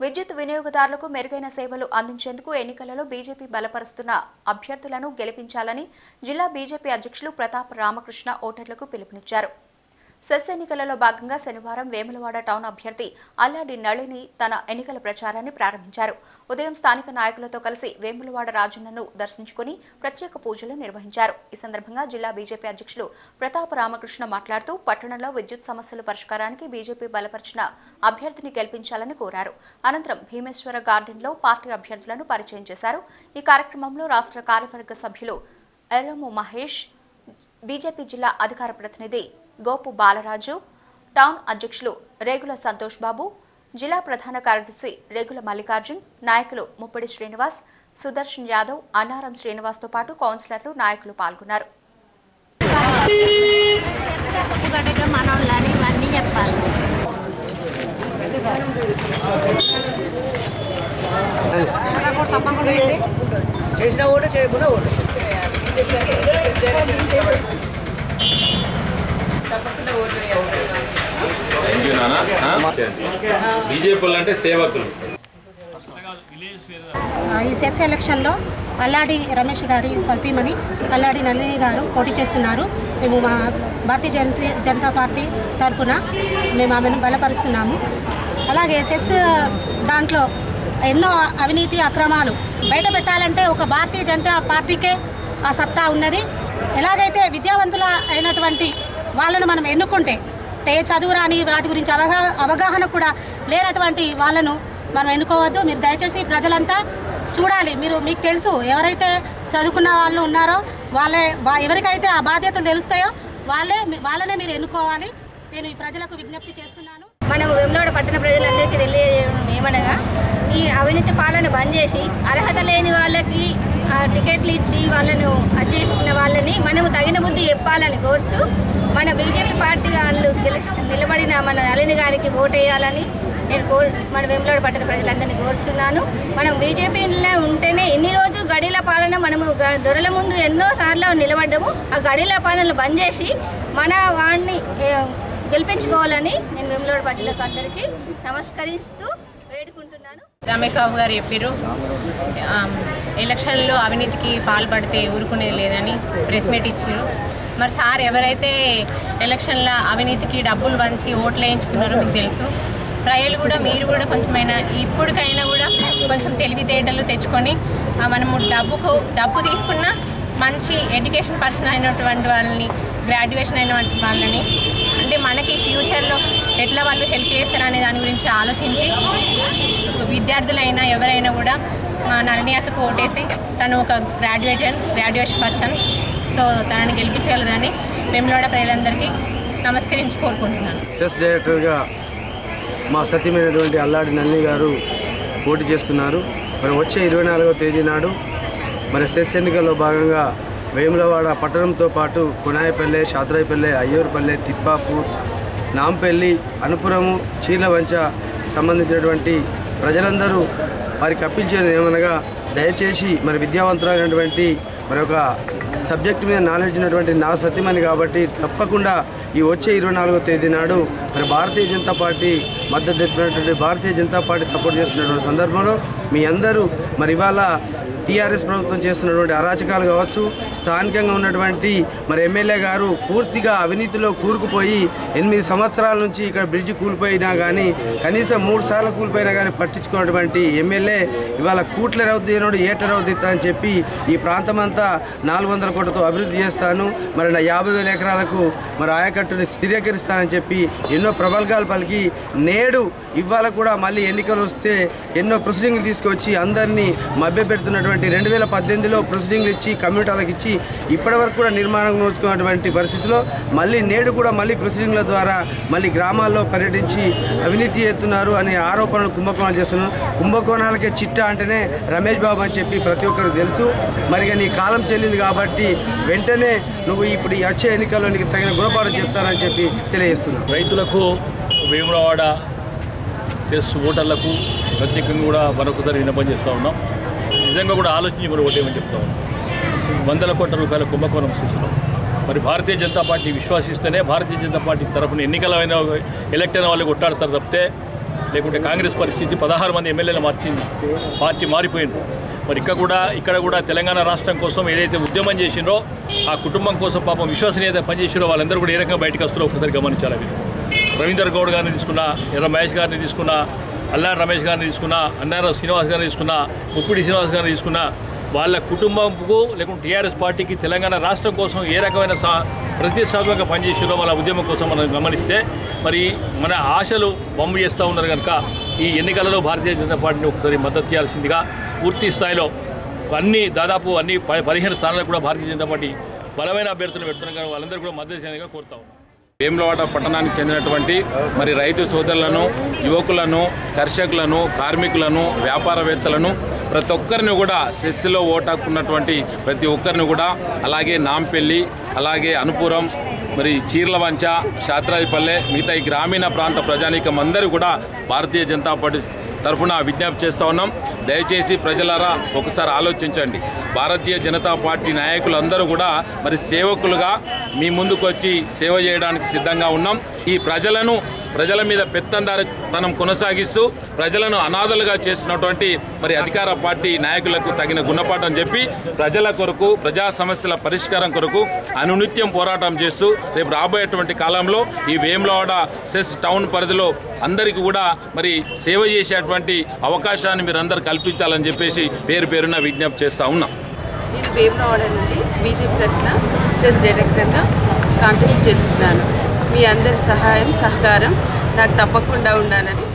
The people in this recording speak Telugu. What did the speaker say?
విద్యుత్ వినియోగదారులకు మెరుగైన సేవలు అందించేందుకు ఎన్నికలలో బీజేపీ బలపరుస్తున్న అభ్యర్థులను గెలిపించాలని జిల్లా బీజేపీ అధ్యక్షులు ప్రతాప్ రామకృష్ణ ఓటర్లకు పిలుపునిచ్చారు సెస్ ఎన్నికలలో భాగంగా శనివారం వేములవాడ టౌన్ అభ్యర్థి అల్లాడి నళిని తన ఎన్నికల ప్రచారాన్ని ప్రారంభించారు ఉదయం స్థానిక నాయకులతో కలిసి వేములవాడ రాజన్నను దర్శించుకుని ప్రత్యేక పూజలు నిర్వహించారు ఈ సందర్భంగా జిల్లా బీజేపీ అధ్యక్షులు ప్రతాప్ రామకృష్ణ మాట్లాడుతూ పట్టణంలో విద్యుత్ సమస్యల పరిష్కారానికి బీజేపీ బలపరిచిన అభ్యర్థిని గెలిపించాలని కోరారు అనంతరం భీమేశ్వర గార్డెన్లో పార్టీ అభ్యర్థులను పరిచయం చేశారు ఈ కార్యక్రమంలో రాష్ట్ర కార్యవర్గ సభ్యులు ఎర్రము మహేష్ బీజేపీ జిల్లా అధికార ప్రతినిధి గోపు బాలరాజు టౌన్ అధ్యక్షులు రేగుల సంతోష్ బాబు జిల్లా ప్రధాన కార్యదర్శి రేగుల మల్లికార్జున్ నాయకులు ముప్పడి శ్రీనివాస్ సుదర్శన్ యాదవ్ అన్నారం శ్రీనివాస్తో పాటు కౌన్సిలర్లు నాయకులు పాల్గొన్నారు గడగా మనోళ్ళని ఇవన్నీ చెప్పాలి చేసిన ఓటు చేయకుండా ఓటు థ్యాంక్ యూ నాన్న బీజేపీ వాళ్ళు అంటే సేవకులు ఆ, ఈ సెస్ ఎలక్షన్లో అల్లాడి రమేష్ గారి సతీమణి అల్లాడి నళిని గారు పోటీ చేస్తున్నారు మేము మా భారతీయ జనతా జనతా పార్టీ తరఫున మేము ఆమెను బలపరుస్తున్నాము అలాగే సెస్ దాంట్లో ఎన్నో అవినీతి అక్రమాలు బయట పెట్టాలంటే ఒక భారతీయ జనతా పార్టీకే ఆ సత్తా ఉన్నది ఎలాగైతే విద్యావంతుల అయినటువంటి వాళ్ళను మనం ఎన్నుకుంటే ఏ చదువు రాని వాటి గురించి అవగా అవగాహన కూడా లేనటువంటి వాళ్ళను మనం ఎన్నుకోవద్దు మీరు దయచేసి ప్రజలంతా చూడాలి మీరు మీకు తెలుసు ఎవరైతే చదువుకున్న వాళ్ళు ఉన్నారో వాళ్ళే వా- ఎవరికైతే ఆ బాధ్యతలు తెలుస్తాయో వాళ్ళే వాళ్ళనే మీరు ఎన్నుకోవాలి నేను ఈ ప్రజలకు విజ్ఞప్తి చేస్తున్నాను మనం వెమ్లవాడ పట్టణ ప్రజలందరికీ తెలియజేయడం ఏమనగా ఈ అవినీతి పాలన బంద్ చేసి అర్హత లేని వాళ్ళకి ఆ, టికెట్లు ఇచ్చి వాళ్ళను అధ్యక్షించిన వాళ్ళని మనము తగిన బుద్ధి చెప్పాలని కోరుచు మన బీజేపీ పార్టీ వాళ్ళు గెలిచి నిలబడిన మన నళిని గారికి ఓటేయాలని నేను కోరు మన వెమ్లవాడ పట్టణ ప్రజలందరినీ కోరుచున్నాను మనం బీజేపీలో ఉంటేనే ఎన్ని రోజులు గడిల పాలన మనము గ- దొరల ముందు ఎన్నో సార్లు నిలబడ్డాము ఆ గడిల పాలన బంద్ చేసి మన వాడిని ఏ, గెలిపించుకోవాలని నేను వెమ్లవాడ ప్రజలకు అందరికీ నమస్కరిస్తూ వేడుకుంటున్నాను రమేష్ బాబు గారు చెప్పారు ఎలక్షన్లో అవినీతికి పాల్పడితే ఊరుకునేది లేదని ప్రెస్ మీట్ ఇచ్చారు మరి సార్ ఎవరైతే ఎలక్షన్లో అవినీతికి డబ్బులు వంచి ఓట్లు వేయించుకున్నారో మీకు తెలుసు ప్రజలు కూడా మీరు కూడా కొంచెమైనా ఇప్పటికైనా కూడా కొంచెం తెలివితేటలు తెచ్చుకొని ఆ, మనము డబ్బుకు డబ్బు తీసుకున్న మంచి ఎడ్యుకేషన్ పర్సన్ అయినటువంటి వాళ్ళని గ్రాడ్యుయేషన్ అయినటువంటి వాళ్ళని అంటే మనకి ఫ్యూచర్లో ఎట్లా వాళ్ళు హెల్ప్ చేస్తారు అనే దాని గురించి ఆలోచించి విద్యార్థులైనా ఎవరైనా కూడా మా నళిని అక్కకు ఓటేసి తను ఒక గ్రాడ్యుయేట్ గ్రాడ్యుయేషన్ పర్సన్ సో తనని గెలిపించగలరని వెమ్లవాడ ప్రజలందరికీ నమస్కరించి కోరుకుంటున్నాను సెస్ డైరెక్టర్గా మా సత్యమైనటువంటి అల్లాడి నల్లి గారు పోటీ చేస్తున్నారు మరి వచ్చే ఇరవై నాలుగవ తేదీ నాడు మరి సెస్ ఎన్నికల్లో భాగంగా వేములవాడ పట్టణంతో పాటు కొనాయపల్లె షాత్రాయపల్లె అయ్యూరుపల్లె తిప్పాపూర్ నాంపల్లి అనుపురము చీర్లవంచ సంబంధించినటువంటి ప్రజలందరూ వారికి అప్పించేది ఏమనగా దయచేసి మరి విద్యావంతులైనటువంటి మరి ఒక సబ్జెక్ట్ మీద నాలెడ్జ్ ఉన్నటువంటి నా సత్యమని కాబట్టి తప్పకుండా ఈ వచ్చే ఇరవై నాలుగో తేదీ నాడు మరి భారతీయ జనతా పార్టీ మద్దతు తెలిపినటువంటి భారతీయ జనతా పార్టీ సపోర్ట్ చేస్తున్నటువంటి సందర్భంలో మీ అందరూ మరి ఇవాళ టీఆర్ఎస్ ప్రభుత్వం చేస్తున్నటువంటి అరాచకాలు కావచ్చు స్థానికంగా ఉన్నటువంటి మరి ఎమ్మెల్యే గారు పూర్తిగా అవినీతిలో కూరుకుపోయి ఎనిమిది సంవత్సరాల నుంచి ఇక్కడ బ్రిడ్జి కూలిపోయినా కానీ కనీసం మూడు సార్లు కూలిపోయినా కానీ పట్టించుకున్నటువంటి ఎమ్మెల్యే ఇవాళ కూట్ల రౌద్యనుడు ఏట రౌద్యత అని చెప్పి ఈ ప్రాంతం అంతా నాలుగు వందల కోట్లతో అభివృద్ధి చేస్తాను మరి నా యాభై వేల ఎకరాలకు మరి ఆయకట్టుని స్థిరీకరిస్తానని చెప్పి ఎన్నో ప్రబల్గాలు పలికి నేడు ఇవాళ కూడా మళ్ళీ ఎన్నికలు వస్తే ఎన్నో ప్రొసీడింగ్లు తీసుకొచ్చి అందరినీ మభ్యపెడుతున్నటువంటి రెండు వేల పద్దెనిమిదిలో ప్రొసీడింగ్లు ఇచ్చి కమ్యూనిటీలకు ఇచ్చి ఇప్పటి వరకు కూడా నిర్మాణం నోచుకున్నటువంటి పరిస్థితిలో మళ్ళీ నేడు కూడా మళ్ళీ ప్రొసీడింగ్ల ద్వారా మళ్ళీ గ్రామాల్లో పర్యటించి అవినీతి చేస్తున్నారు అనే ఆరోపణలు కుంభకోణాలు చేస్తున్నారు కుంభకోణాలకే చిట్టా అంటేనే రమేష్ బాబు అని చెప్పి ప్రతి ఒక్కరు తెలుసు మరి ఇక నీ కాలం చెల్లింది కాబట్టి వెంటనే నువ్వు ఇప్పుడు ఈ వచ్చే ఎన్నికల్లో నీకు తగిన గుణపాఠం చెప్తారని చెప్పి తెలియజేస్తున్నాను రైతులకు వేములవాడ సెస్ ఓటర్లకు ప్రత్యేకంగా కూడా మరొకసారి విన్నపం చేస్తూ ఉన్నాం నిజంగా కూడా ఆలోచించి కూడా ఓటేయమని చెప్తా ఉన్నాం వందల కోట్ల రూపాయల కుంభకోణం శిశులు మరి భారతీయ జనతా పార్టీ విశ్వాసిస్తేనే భారతీయ జనతా పార్టీ తరఫున ఎన్నికలైన ఎలక్ట్ అయిన వాళ్ళు కొట్టాడతారు తప్పితే లేకుంటే కాంగ్రెస్ పరిస్థితి పదహారు మంది ఎమ్మెల్యేలు మార్చింది పార్టీ మారిపోయింది మరి ఇక్కడ కూడా ఇక్కడ కూడా తెలంగాణ రాష్ట్రం కోసం ఏదైతే ఉద్యమం చేసిండ్రో ఆ కుటుంబం కోసం పాపం విశ్వసనీయత పనిచేసిండ్రో వాళ్ళందరూ కూడా ఏ రకంగా బయటకు వస్తారో ఒకసారి గమనించాలి అవి రవీందర్ గౌడ్ గారిని తీసుకున్నా ఎర్ర మహేష్ గారిని తీసుకున్నా అల్లారి రమేష్ గారిని తీసుకున్నా అన్నారావు శ్రీనివాస్ గారిని తీసుకున్నా ముప్పిడి శ్రీనివాస్ గారిని తీసుకున్నా వాళ్ళ కుటుంబంకు లేకుంటే టీఆర్ఎస్ పార్టీకి తెలంగాణ రాష్ట్రం కోసం ఏ రకమైన సా ప్రతిష్టాత్మకంగా పనిచేసారో వాళ్ళ ఉద్యమం కోసం మనం గమనిస్తే మరి మన ఆశలు బొమ్మ చేస్తూ ఉన్నారు కనుక ఈ ఎన్నికలలో భారతీయ జనతా పార్టీని ఒకసారి మద్దతు చేయాల్సిందిగా పూర్తి స్థాయిలో అన్ని దాదాపు అన్ని ప- పదిహేను స్థానాలకు కూడా భారతీయ జనతా పార్టీ బలమైన అభ్యర్థులు పెడుతున్నారు కానీ వాళ్ళందరూ కూడా మద్దతు చేయడానికి కోరుతా ఉన్నాం వేములవాడ పట్టణానికి చెందినటువంటి మరి రైతు సోదరులను యువకులను కర్షకులను కార్మికులను వ్యాపారవేత్తలను ప్రతి ఒక్కరిని కూడా సెస్లో ఓటాకున్నటువంటి ప్రతి ఒక్కరిని కూడా అలాగే నాంపల్లి అలాగే అనుపురం మరి చీర్లవంచ శాత్రాదిపల్లె మిగతా ఈ గ్రామీణ ప్రాంత ప్రజానీకం అందరూ కూడా భారతీయ జనతా పార్టీ తరఫున విజ్ఞప్తి చేస్తూ ఉన్నాం దయచేసి ప్రజలారా ఒకసారి ఆలోచించండి భారతీయ జనతా పార్టీ నాయకులందరూ కూడా మరి సేవకులుగా మీ ముందుకు వచ్చి సేవ చేయడానికి సిద్ధంగా ఉన్నాం ఈ ప్రజలను ప్రజల మీద పెత్తందారితనం కొనసాగిస్తూ ప్రజలను అనాథలుగా చేసినటువంటి మరి అధికార పార్టీ నాయకులకు తగిన గుణపాఠం చెప్పి ప్రజల కొరకు ప్రజా సమస్యల పరిష్కారం కొరకు అనునిత్యం పోరాటం చేస్తూ రేపు రాబోయేటువంటి కాలంలో ఈ వేములవాడ సెస్ టౌన్ పరిధిలో అందరికీ కూడా మరి సేవ చేసేటువంటి అవకాశాన్ని మీరు అందరు కల్పించాలని చెప్పేసి పేరు పేరున విజ్ఞప్తి చేస్తూ ఉన్నాం నేను వేములవాడ నుండి బీజేపీ తరఫున సెస్ డైరెక్టర్గా కాంటెస్ట్ చేస్తున్నాను మీ అందరి సహాయం సహకారం నాకు తప్పకుండా ఉండాలని